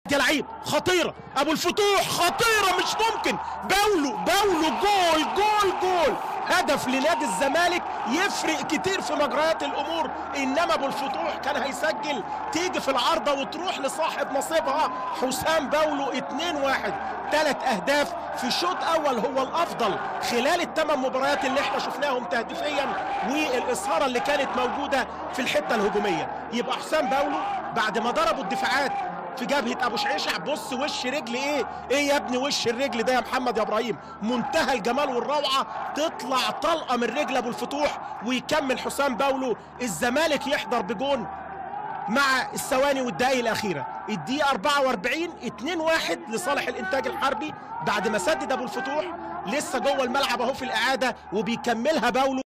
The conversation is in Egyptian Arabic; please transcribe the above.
يا لعيب خطيره ابو الفتوح خطيره مش ممكن باولو باولو جول جول جول هدف لنادي الزمالك يفرق كتير في مجريات الامور انما ابو الفتوح كان هيسجل تيجي في العارضه وتروح لصاحب نصيبها حسام باولو 2 1 ثلاث اهداف في شوط اول هو الافضل خلال الثمان مباريات اللي احنا شفناهم تهديفيا والاصهاره اللي كانت موجوده في الحته الهجوميه يبقى حسام باولو بعد ما ضربوا الدفاعات في جبهه ابو شعيشع بص وش رجل ايه ايه يا ابني وش الرجل ده يا محمد يا ابراهيم منتهى الجمال والروعه تطلع طلقه من رجل ابو الفتوح ويكمل حسام باولو الزمالك يحضر بجون مع الثواني والدقائق الاخيره الدقيقه 44 2 1 لصالح الانتاج الحربي بعد ما سدد ابو الفتوح لسه جوه الملعب اهو في الاعاده وبيكملها باولو